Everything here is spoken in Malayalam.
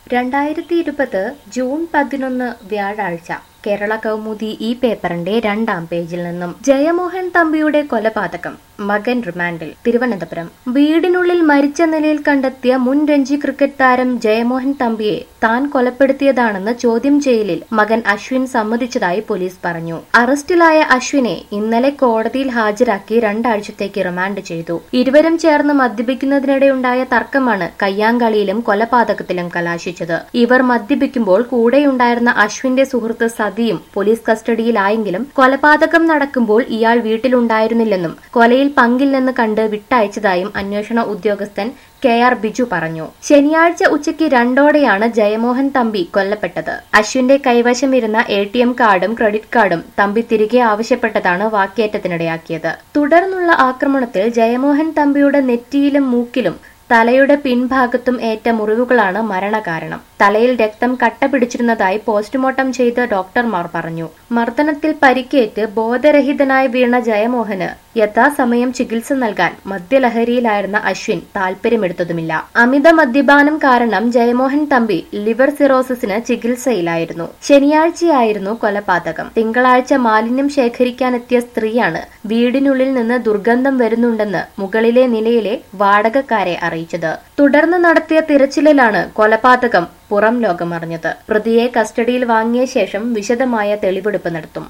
രണ്ടായിരത്തി ഇരുപത് ജൂൺ പതിനൊന്ന് വ്യാഴാഴ്ച കേരള കൗമുദി ഈ പേപ്പറിന്റെ രണ്ടാം പേജിൽ നിന്നും ജയമോഹൻ തമ്പിയുടെ കൊലപാതകം മകൻ റിമാൻഡിൽ തിരുവനന്തപുരം വീടിനുള്ളിൽ മരിച്ച നിലയിൽ കണ്ടെത്തിയ മുൻ രഞ്ജി ക്രിക്കറ്റ് താരം ജയമോഹൻ തമ്പിയെ താൻ കൊലപ്പെടുത്തിയതാണെന്ന് ചോദ്യം ചെയ്യലിൽ മകൻ അശ്വിൻ സമ്മതിച്ചതായി പോലീസ് പറഞ്ഞു അറസ്റ്റിലായ അശ്വിനെ ഇന്നലെ കോടതിയിൽ ഹാജരാക്കി രണ്ടാഴ്ചത്തേക്ക് റിമാൻഡ് ചെയ്തു ഇരുവരും ചേർന്ന് മദ്യപിക്കുന്നതിനിടെയുണ്ടായ തർക്കമാണ് കയ്യാങ്കളിയിലും കൊലപാതകത്തിലും കലാശിച്ചത് ഇവർ മദ്യപിക്കുമ്പോൾ കൂടെയുണ്ടായിരുന്ന അശ്വിന്റെ സുഹൃത്ത് സതിയും പോലീസ് കസ്റ്റഡിയിലായെങ്കിലും കൊലപാതകം നടക്കുമ്പോൾ ഇയാൾ വീട്ടിലുണ്ടായിരുന്നില്ലെന്നും കൊലയിൽ പങ്കില്ലെന്ന് കണ്ട് വിട്ടയച്ചതായും അന്വേഷണ ഉദ്യോഗസ്ഥൻ കെ ആർ ബിജു പറഞ്ഞു ശനിയാഴ്ച ഉച്ചയ്ക്ക് രണ്ടോടെയാണ് ജയമോഹൻ തമ്പി കൊല്ലപ്പെട്ടത് അശ്വിന്റെ കൈവശമിരുന്ന എ ടി എം കാർഡും ക്രെഡിറ്റ് കാർഡും തമ്പി തിരികെ ആവശ്യപ്പെട്ടതാണ് വാക്കേറ്റത്തിനിടയാക്കിയത് തുടർന്നുള്ള ആക്രമണത്തിൽ ജയമോഹൻ തമ്പിയുടെ നെറ്റിയിലും മൂക്കിലും തലയുടെ പിൻഭാഗത്തും ഏറ്റ മുറിവുകളാണ് മരണകാരണം തലയിൽ രക്തം കട്ട പിടിച്ചിരുന്നതായി പോസ്റ്റ്മോർട്ടം ചെയ്ത ഡോക്ടർമാർ പറഞ്ഞു മർദ്ദനത്തിൽ പരിക്കേറ്റ് ബോധരഹിതനായി വീണ ജയമോഹന് യഥാസമയം ചികിത്സ നൽകാൻ മദ്യലഹരിയിലായിരുന്ന അശ്വിൻ താൽപര്യമെടുത്തതുമില്ല അമിത മദ്യപാനം കാരണം ജയമോഹൻ തമ്പി ലിവർ സിറോസിസിന് ചികിത്സയിലായിരുന്നു ശനിയാഴ്ചയായിരുന്നു കൊലപാതകം തിങ്കളാഴ്ച മാലിന്യം ശേഖരിക്കാനെത്തിയ സ്ത്രീയാണ് വീടിനുള്ളിൽ നിന്ന് ദുർഗന്ധം വരുന്നുണ്ടെന്ന് മുകളിലെ നിലയിലെ വാടകക്കാരെ അറിയിച്ചത് തുടർന്ന് നടത്തിയ തിരച്ചിലിലാണ് കൊലപാതകം പുറം ലോകമറിഞ്ഞത് പ്രതിയെ കസ്റ്റഡിയിൽ വാങ്ങിയ ശേഷം വിശദമായ തെളിവെടുപ്പ് നടത്തും